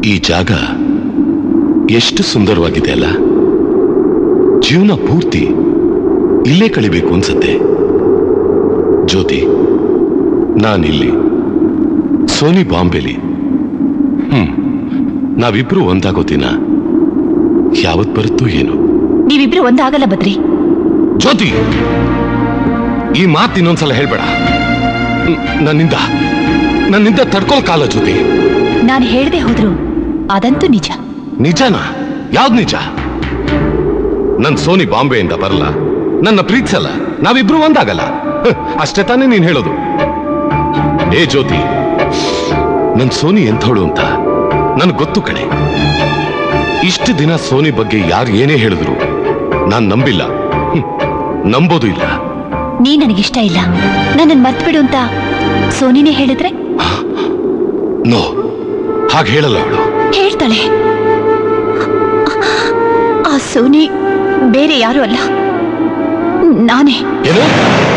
ಈ ಜಾಗ ಎಷ್ಟು ಸುಂದರವಾಗಿದೆ ಅಲ್ಲ ಜೀವನ ಪೂರ್ತಿ ಇಲ್ಲೇ ಕಳಿಬೇಕು ಅನ್ಸತ್ತೆ ಜ್ಯೋತಿ ನಾನಿಲ್ಲಿ ಸೋನಿ ಬಾಂಬೆಲಿ ಹ್ಮ್ ನಾವಿಬ್ರು ಒಂದಾಗೋ ದಿನ ಯಾವತ್ ಬರುತ್ತೋ ಏನು ನೀವಿಬ್ರು ಒಂದಾಗಲ್ಲ ಬದ್ರಿ ಜ್ಯೋತಿ ಈ ಮಾತು ಇನ್ನೊಂದ್ಸಲ ಹೇಳ್ಬೇಡ ಹ್ಮ್, ನನ್ನಿಂದ ನನ್ನಿಂದ ತಡ್ಕೊಳ್ಕಾಲ ಜ್ಯೋತಿ ನಾನು ಹೇಳ್ದೆ ಹೋದ್ರು ಅದಂತೂ ನಿಜ ನಿಜನಾ ಯಾವ್ದು ನಿಜ ನನ್ ಸೋನಿ ಬಾಂಬೆಯಿಂದ ಬರಲ್ಲ ನನ್ನ ಪ್ರೀತಿಸಲ್ಲ ನಾವಿಬ್ರು ಒಂದಾಗಲ್ಲ ಹ್, ಅಷ್ಟೇ ತಾನೇ ನೀನ್ ಹೇಳೋದು ಏ ಜ್ಯೋತಿ ನನ್ ಸೋನಿ ಎಂಥವಳು ಅಂತ ನನ್ಗೆ ಗೊತ್ತು ಕಣೆ ಇಷ್ಟು ದಿನ ಸೋನಿ ಬಗ್ಗೆ ಯಾರು ಏನೇ ಹೇಳಿದ್ರು ನಾನ್ ನಂಬಿಲ್ಲ ಹ್ಮ್, ನಂಬೋದು ಇಲ್ಲ ನೀ ನನಗಿಷ್ಟ ಇಲ್ಲ ನನ್ನನ್ ಮರ್ತ್ಬಿಡು ಅಂತ ಸೋನಿನೇ ಹೇಳಿದ್ರೆ ನೋ ಹಾಗೆ ಹೇಳಲ್ಲ ಅವಳು ಹೇಳ್ತಾಳೆ ಆ ಸೋನಿ ಬೇರೆ ಯಾರು ಅಲ್ಲ ನಾನೇ ಏನು